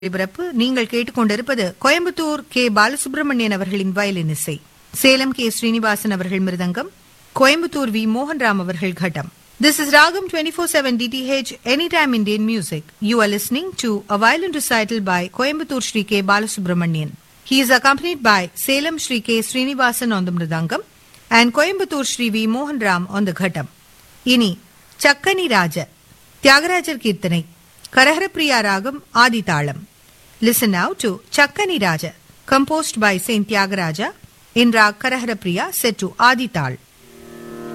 ஒளிபரப்பு நீங்கள் கேட்டுக்கொண்டிருப்பது கோயம்புத்தூர் கே பாலசுப்ரமணியன் அவர்களின் வயலின் இசை சேலம் கே ஸ்ரீனிவாசன் அவர்கள் மிருதங்கம் கோயம்புத்தூர் வி மோகன்ராம் அவர்கள் கட்டம் This is Ragam 24/7 DTH Anytime Indian Music. You are listening to a violin recital by Coimbatore Sri K. Balasubramanian. He is accompanied by Salem Sri K. Srinivasan on the mridangam and Coimbatore Sri V. Mohan Ram on the ghatam. இனி சக்கனி ராஜ தியாகராஜர் கீர்த்தனை கரஹரப்பிரியா ராகம் ஆதி தாளம் listen now to Chakkani Raja composed by Saint Thyagaraja in raag Kharaharapriya set to Adi தாள்